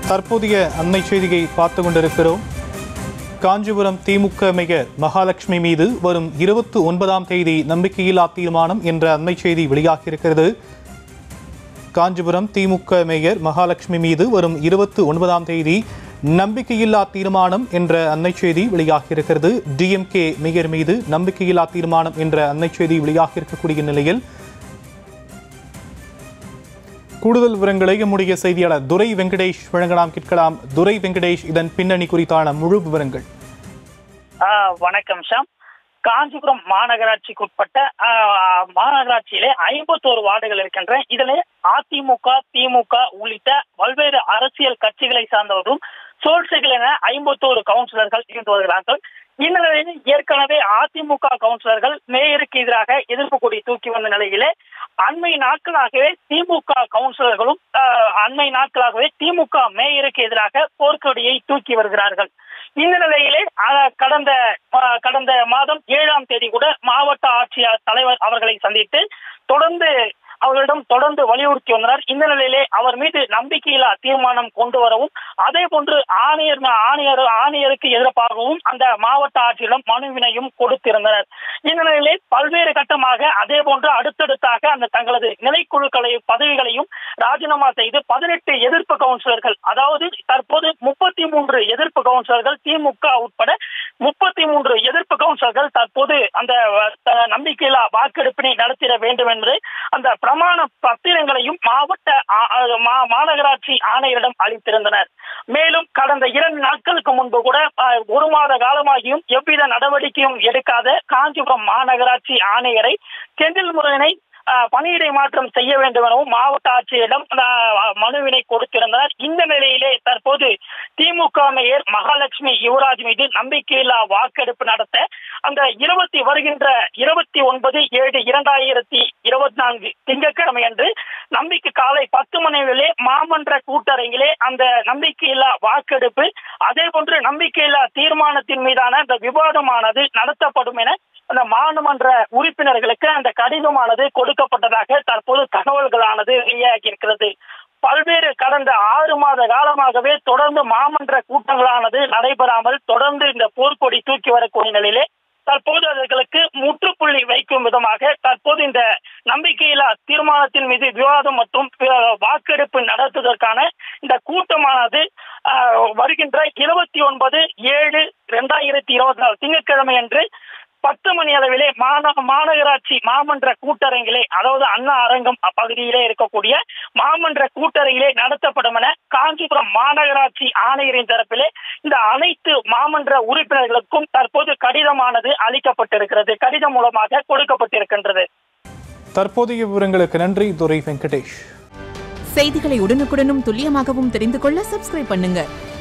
தற்போதைய அண்மை செய்தியை பார்த்து கொண்டிருக்கிறோம் காஞ்சிபுரம் திமுக மேயர் மகாலட்சுமி மீது வரும் இருபத்தி ஒன்பதாம் தேதி நம்பிக்கையில்லா தீர்மானம் என்ற அண்மை செய்தி வெளியாகியிருக்கிறது காஞ்சிபுரம் திமுக மேயர் மகாலட்சுமி மீது வரும் இருபத்தி ஒன்பதாம் தேதி நம்பிக்கையில்லா தீர்மானம் என்ற அன்னை செய்தி வெளியாகியிருக்கிறது டிஎம்கே மேயர் மீது நம்பிக்கையில்லா தீர்மானம் என்ற அன்னை செய்தி வெளியாகியிருக்கக்கூடிய நிலையில் கூடுதல் விவரங்களை நம்முடைய செய்தியாளர் துரை வெங்கடேஷ் வழங்க நாம் கேட்கலாம் துரை வெங்கடேஷ் இதன் பின்னணி குறித்தான முழு விவரங்கள் ஆ, வணக்கம் ஷாம் காஞ்சிபுரம் மாநகராட்சிக்குட்பட்ட ஆ, மாநகராட்சியிலே ஐம்பத்தோரு வார்டுகள் இருக்கின்றன இதில் அதிமுக திமுக உள்ளிட்ட பல்வேறு அரசியல் கட்சிகளை சார்ந்தவரும் சோர்சுகள் என ஐம்பத்தோரு கவுன்சிலர்கள் இருந்து வருகிறார்கள் இந்த நிலையில் ஏற்கனவே அதிமுக கவுன்சிலர்கள் மேயருக்கு எதிராக எதிர்ப்பு கொடி தூக்கி வந்த நிலையிலே அண்மை நாட்களாகவே திமுக கவுன்சிலர்களும் ஆ, அண்மை நாட்களாகவே திமுக மேயருக்கு எதிராக போர்க்கொடியை தூக்கி வருகிறார்கள் இந்த நிலையிலே ஆ, கடந்த ஆ, கடந்த மாதம் ஏழாம் தேதி கூட மாவட்ட ஆட்சியர் தலைவர் அவர்களை சந்தித்து தொடர்ந்து அவர்களிடம் தொடர்ந்து வலியுறுத்தி வந்தனர் இந்த நிலையிலே அவர் மீது நம்பிக்கையில்லா தீர்மானம் கொண்டு வரவும் அதே போன்று ஆணையர் ஆணையர் ஆணையருக்கு எதிர்ப்பாகவும் அந்த மாவட்ட ஆட்சியிடம் மனுவினையும் கொடுத்திருந்தனர் இந்த நிலையிலே பல்வேறு கட்டமாக அதே போன்று அடுத்தடுத்தாக அந்த தங்களது நிலைக்குழுக்களை பதவிகளையும் ராஜினாமா செய்து பதினெட்டு எதிர்ப்பு கவுன்சிலர்கள் அதாவது தற்போது முப்பத்தி மூன்று எதிர்ப்பு கவுன்சிலர்கள் திமுக உட்பட முப்பத்தி மூன்று எதிர்ப்பு கவுன்சிலர்கள் தற்போது அந்த அஹ், நம்பிக்கையில்லா வாக்கெடுப்பினை நடத்திட வேண்டும் என்று அந்த பிரமாண பத்திரங்களையும் மாவட்ட ஆ- ஆ- மா- மாநகராட்சி ஆணையரிடம் அளித்திருந்தனர் மேலும் கடந்த இரண்டு நாட்களுக்கு முன்பு கூட அஹ், ஒரு மாத காலமாகியும் எவ்வித நடவடிக்கையும் எடுக்காத காஞ்சிபுரம் மாநகராட்சி ஆணையரை செந்தில் முருகனை அஹ், பணியிடை மாற்றம் செய்ய வேண்டும் எனவும் மாவட்ட ஆட்சியரிடம் அஹ், மனுவினை கொடுத்திருந்தனர் இந்த நிலையிலே தற்போது திமுக மேயர் மகாலட்சுமி யுவராஜ் மீது நம்பிக்கையில்லா வாக்கெடுப்பு நடத்த அந்த இருபத்தி வருகின்ற இருபத்தி ஒன்பது ஏழு இரண்டாயிரத்தி இருபத்தி நான்கு திங்கட்கிழமை அன்று நம்பிக்கை காலை பத்து மணிவிலே மாமன்ற கூட்டரங்கிலே அந்த நம்பிக்கையில்லா வாக்கெடுப்பு அதே போன்று நம்பிக்கையில்லா தீர்மானத்தின் மீதான அந்த விவாதமானது நடத்தப்படும் என அந்த மாநமன்ற உறுப்பினர்களுக்கு அந்த கடிதமானது கொடுக்கப்பட்டதாக தற்போது தகவல்களானது வெளியாகி இருக்கிறது பல்வேறு கடந்த ஆறு மாத காலமாகவே தொடர்ந்து மாமன்ற கூட்டங்களானது நடைபெறாமல் தொடர்ந்து இந்த போர்க்கொடி தூக்கி வரக்கூடிய நிலையிலே தற்போது அவர்களுக்கு முற்றுப்புள்ளி வைக்கும் விதமாக தற்போது இந்த நம்பிக்கையில்லா தீர்மானத்தின் மீது விவாதம் மற்றும் அஹ், வாக்கெடுப்பு நடத்துவதற்கான இந்த கூட்டமானது அஹ், வருகின்ற இருபத்தி ஒன்பது ஏழு இரண்டாயிரத்தி இருபத்தி நாலு திங்கட்கிழமை அன்று பத்து மணி அளவிலே மாந மாநகராட்சி மாமன்ற கூட்டரங்கிலே அதாவது அண்ணா அரங்கம் பகுதியிலே இருக்கக்கூடிய மாமன்ற கூட்டரங்கிலே நடத்தப்படும் என காஞ்சிபுரம் மாநகராட்சி ஆணையரின் தரப்பிலே இந்த அனைத்து மாமன்ற உறுப்பினர்களுக்கும் தற்போது கடிதமானது அளிக்கப்பட்டிருக்கிறது கடிதம் மூலமாக கொடுக்கப்பட்டிருக்கின்றது தற்போதைய விவரங்களுக்கு நன்றி துரை வெங்கடேஷ் செய்திகளை உடனுக்குடனும் துல்லியமாகவும் தெரிந்து கொள்ள சப்ஸ்கிரைப் பண்ணுங்க